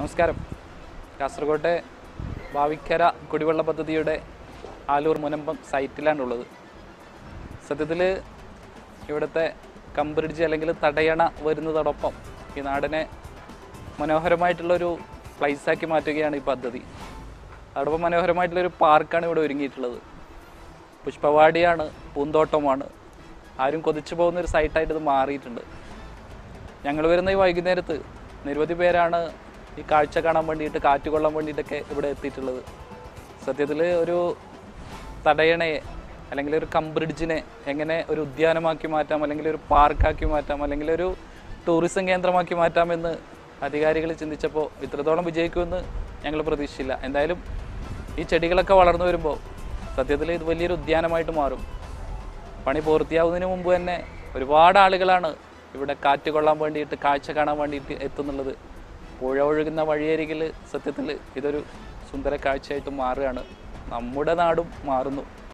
നമസ്കാരം കാസർഗോട്ടെ ഭാവിക്കര കുടിവെള്ള പദ്ധതിയുടെ ആലൂർ മുനമ്പം സൈറ്റിലാണുള്ളത് സത്യത്തിൽ ഇവിടുത്തെ കംബ്രിഡ്ജ് അല്ലെങ്കിൽ തടയണ വരുന്നതോടൊപ്പം ഈ നാടിനെ മനോഹരമായിട്ടുള്ളൊരു പ്ലേസാക്കി മാറ്റുകയാണ് ഈ പദ്ധതി അതോടൊപ്പം മനോഹരമായിട്ടുള്ളൊരു പാർക്കാണ് ഇവിടെ ഒരുങ്ങിയിട്ടുള്ളത് പുഷ്പവാടിയാണ് പൂന്തോട്ടമാണ് ആരും കൊതിച്ചു പോകുന്ന ഒരു സൈറ്റായിട്ട് ഇത് മാറിയിട്ടുണ്ട് ഞങ്ങൾ വരുന്ന ഈ വൈകുന്നേരത്ത് നിരവധി പേരാണ് ഈ കാഴ്ച കാണാൻ വേണ്ടിയിട്ട് കാറ്റ് കൊള്ളാൻ വേണ്ടിയിട്ടൊക്കെ ഇവിടെ എത്തിയിട്ടുള്ളത് സത്യത്തിൽ ഒരു തടയണയെ അല്ലെങ്കിൽ ഒരു കംബ്രിഡ്ജിനെ എങ്ങനെ ഒരു ഉദ്യാനമാക്കി മാറ്റാം അല്ലെങ്കിൽ ഒരു പാർക്കാക്കി മാറ്റാം അല്ലെങ്കിൽ ഒരു ടൂറിസം കേന്ദ്രമാക്കി മാറ്റാമെന്ന് അധികാരികൾ ചിന്തിച്ചപ്പോൾ ഇത്രത്തോളം വിജയിക്കുമെന്ന് ഞങ്ങൾ പ്രതീക്ഷിച്ചില്ല എന്തായാലും ഈ ചെടികളൊക്കെ വളർന്നു വരുമ്പോൾ സത്യത്തിൽ ഇത് വലിയൊരു ഉദ്യാനമായിട്ട് മാറും പണി പൂർത്തിയാവുന്നതിന് മുമ്പ് തന്നെ ഒരുപാട് ആളുകളാണ് ഇവിടെ കാറ്റ് കൊള്ളാൻ വേണ്ടിയിട്ട് കാഴ്ച കാണാൻ വേണ്ടിയിട്ട് എത്തുന്നുള്ളത് പുഴ ഒഴുകുന്ന വഴിയരികിൽ സത്യത്തിൽ ഇതൊരു സുന്ദര കാഴ്ചയായിട്ട് മാറുകയാണ് നമ്മുടെ നാടും മാറുന്നു